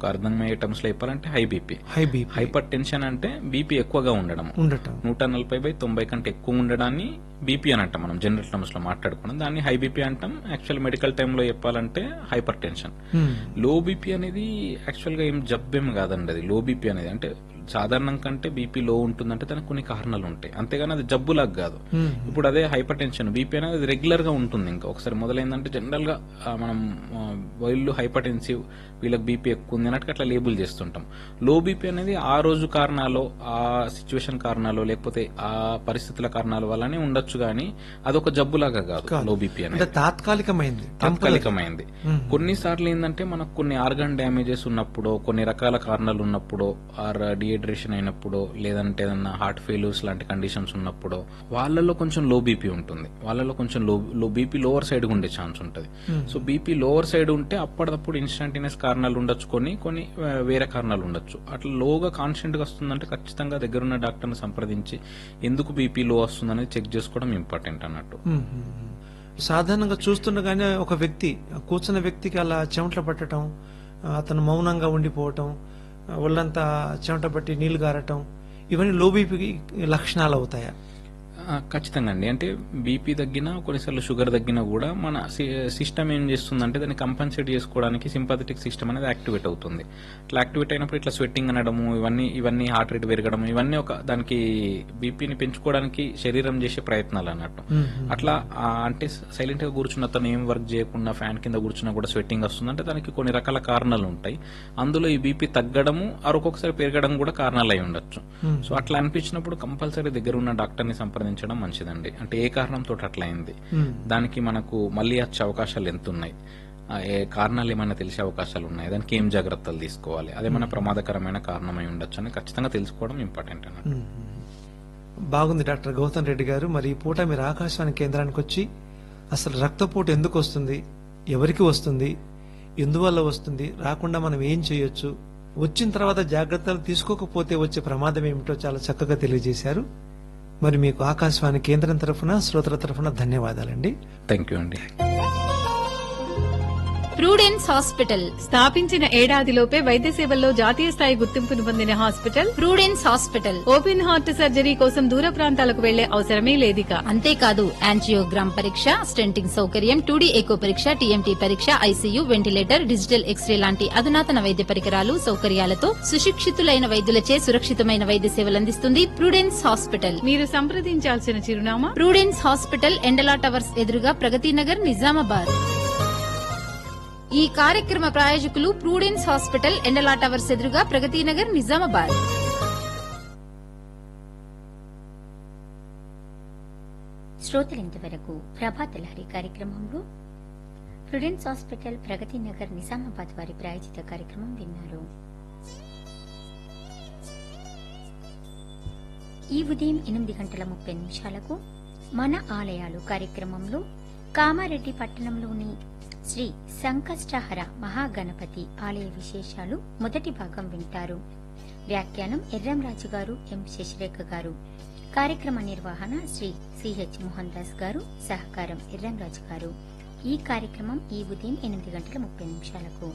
మనకు అర్థమయ్యే టర్మ్స్ లో చెప్పాలంటే high BP high BP hypertension అంటే బీపీ ఎక్కువగా ఉండడం ఉండటం నూట నలభై బై తొంభై కంటే ఎక్కువ ఉండడాన్ని బీపీ అని అంటాం మనం జనరల్ టర్మ్స్ లో మాట్లాడుకున్నాం దాన్ని హై బీపీ అంటాం యాక్చువల్ మెడికల్ టైంలో చెప్పాలంటే హైపర్ టెన్షన్ మ్మ్. లో బీపీ అనేది యాక్చువల్ గా ఏం జబ్బేం కాదండి అది లో బీపీ అనేది అంటే సాధారణం కంటే బీపీ లో ఉంటుందంటే దానికి కొన్ని కారణాలు ఉంటాయి అంతేగాని అది జబ్బులాగా కాదు మ్మ్. ఇప్పుడు అదే హైపర్ టెన్షన్ బీపీ అనేది అది రెగ్యులర్ గా ఉంటుంది ఇంకా ఒకసారి మొదలైందంటే జనరల్ గా ఆ, మనం ఆ, వీళ్ళు హైపర్ టెన్సివ్ వీళ్ళకి బీపీ ఎక్కువ ఉంది అన్నట్టు అట్లా లేబుల్ చేస్తుంటాం లో బీపీ అనేది ఆ రోజు కారణాలు ఆ సిచ్యువేషన్ కారణాలు లేకపోతే ఆ పరిస్థితుల కారణాల వల్లనే ఉండొచ్చు కానీ అదొక జబ్బులాగా కాదు లో బీపీ అనేది అంటే తాత్కాలికమైంది తాత్కాలికమైంది మ్మ్. కొన్నిసార్లు ఏంటంటే మనకు కొన్ని ఆర్గాన్ డ్యామేజెస్ ఉన్నప్పుడు కొన్ని రకాల కారణాలు ఉన్నప్పుడు ఆర్ డిహైడ్రేషన్ అయినప్పుడు లేదంటే ఏదన్నా హార్ట్ ఫెయిల్యూర్స్ లాంటి కండిషన్స్ ఉన్నప్పుడు వాళ్ళలో కొంచెం లో బీపీ ఉంటుంది వాళ్ళలో కొంచెం low low BP lower side ఉండే ఛాన్స్ ఉంటుంది సో బీపీ లోవర్ సైడ్ ఉంటే అప్పటికప్పుడు ఇన్స్టంటేనియస్ కారణాలు ఉండొచ్చు కొన్ని కొన్ని ఆ, వేరే కారణాలు ఉండొచ్చు అట్లా లోగా కాన్స్టెంట్ గా వస్తుందంటే ఖచ్చితంగా దగ్గరున్న డాక్టర్ని సంప్రదించి ఎందుకు బీపీ లో వస్తుందనేది చెక్ చేసుకోవడం ఇంపార్టెంట్ అన్నట్టు మ్మ్. మ్మ్. సాధారణంగా చూస్తుండగానే ఒక వ్యక్తి కూర్చున్న వ్యక్తికి అలా చెమటలు పట్టడం అతను మౌనంగా ఉండిపోవటం ఒళ్ళంతా చెమట పట్టి నీళ్లు గారటం ఇవన్నీ లో బీపీకి లక్షణాలు అవుతాయా ఆ, ఖచ్చితంగా అండి అంటే బీపీ తగ్గినా కొన్నిసార్లు షుగర్ తగ్గినా కూడా మన సిస్టమ్ ఏం చేస్తుందంటే దాన్ని కంపన్సేట్ చేసుకోవడానికి సింపథెటిక్ సిస్టమ్ అనేది యాక్టివేట్ అవుతుంది ఇట్లా యాక్టివేట్ అయినప్పుడు ఇట్లా స్వెట్టింగ్ అనడము ఇవన్నీ ఇవన్నీ హార్ట్ రేట్ పెరగడం ఇవన్నీ ఒక దానికి బీపీని పెంచుకోవడానికి శరీరం చేసే ప్రయత్నాలు అన్నట్టు అట్లా ఆ, అంటే సైలెంట్ గా కూర్చున్న తను ఏం వర్క్ చేయకుండా ఫ్యాన్ కింద కూర్చున్నా కూడా స్వెట్టింగ్ వస్తుందంటే దానికి కొన్ని రకాల కారణాలు ఉంటాయి అందులో ఈ బీపీ తగ్గడము ఆ ఒక్కొక్కసారి పెరగడం కూడా కారణాలు అయి ఉండొచ్చు సో అట్లా అనిపించినప్పుడు కంపల్సరీ దగ్గర ఉన్న డాక్టర్ ని సంప్రదించడం మంచిదండి అంటే ఏ కారణంతో అట్లా అయింది మ్మ్. దానికి మనకు మళ్ళీ వచ్చే అవకాశాలు ఎంత ఉన్నాయి ఆ, ఏ కారణాలు ఏమైనా తెలిసే అవకాశాలు ఉన్నాయి దానికి ఏం జాగ్రత్తలు తీసుకోవాలి అదేమైనా ప్రమాదకరమైన కారణమై ఉండొచ్చు అని ఖచ్చితంగా తెలుసుకోవడం ఇంపార్టెంట్ అన్నట్టు మ్మ్. బాగుంది డాక్టర్ గౌతమ్ రెడ్డి గారు మరి ఈ పూట మీరు ఆకాశవాణి కేంద్రానికి వచ్చి అసలు రక్తపోటు ఎందుకు వస్తుంది ఎవరికి వస్తుంది ఎందువల్ల వస్తుంది రాకుండా మనం ఏం చేయొచ్చు వచ్చిన తర్వాత జాగ్రత్తలు తీసుకోకపోతే వచ్చే ప్రమాదం ఏమిటో చాలా చక్కగా తెలియజేశారు మరి మీకు ఆకాశవాణి కేంద్రం తరఫున శ్రోతల తరఫున ధన్యవాదాలండి థ్యాంక్ యూ అండి ప్రూడెన్స్ హాస్పిటల్ స్థాపించిన ఏడాదిలోపే వైద్య సేవల్లో జాతీయ స్థాయి గుర్తింపును పొందిన hospital Prudence hospital open heart surgery కోసం దూర ప్రాంతాలకు వెళ్లే అవసరమే లేదిక అంతేకాదు యాంజియోగ్రామ్ పరీక్ష స్టెంటింగ్ సౌకర్యం టూడీ ఎకో పరీక్ష టీఎంటీ పరీక్ష ఐసీయూ వెంటిలేటర్ డిజిటల్ ఎక్స్రే లాంటి అధునాతన వైద్య పరికరాలు సౌకర్యాలతో సుశిక్షితులైన వైద్యులచే సురక్షితమైన వైద్య సేవలు అందిస్తుంది ప్రూడెన్స్ హాస్పిటల్ మీరు సంప్రదించాల్సిన చిరునామా ప్రూడెన్స్ హాస్పిటల్ ఎండలా టవర్స్ ఎదురుగా ప్రగతి నగర్ నిజామాబాద్ ఈ కార్యక్రమ ప్రాయోజకులు ప్రూడెన్స్ హాస్పిటల్ ఎండలా టవర్స్ ఎదురుగా ప్రగతి నగర్ నిజామాబాద్ శ్రోతలింతవరకు ప్రభాత లహరి కార్యక్రమంలో ప్రుడెన్స్ హాస్పిటల్ ప్రగతి నగర్ నిజామాబాద్ వారి ప్రాయోజిత కార్యక్రమం విన్నారు ఈ ఉదయం ఎనిమిది గంటల ముప్పై నిమిషాలకు మన ఆలయాలు కార్యక్రమంలో కామారెడ్డి పట్టణంలోని శ్రీ సంకష్టహర మహాగణపతి ఆలయ విశేషాలు మొదటి భాగం వింటారు వ్యాఖ్యానం ఎర్రంరాజు గారు ఎం శశిరేఖ గారు కార్యక్రమ నిర్వహణ శ్రీ సిహెచ్ మోహన్ దాస్ గారు సహకారం ఎర్రంరాజు గారు ఈ కార్యక్రమం ఈ ఉదయం ఎనిమిది గంటల ముప్పై నిమిషాలకు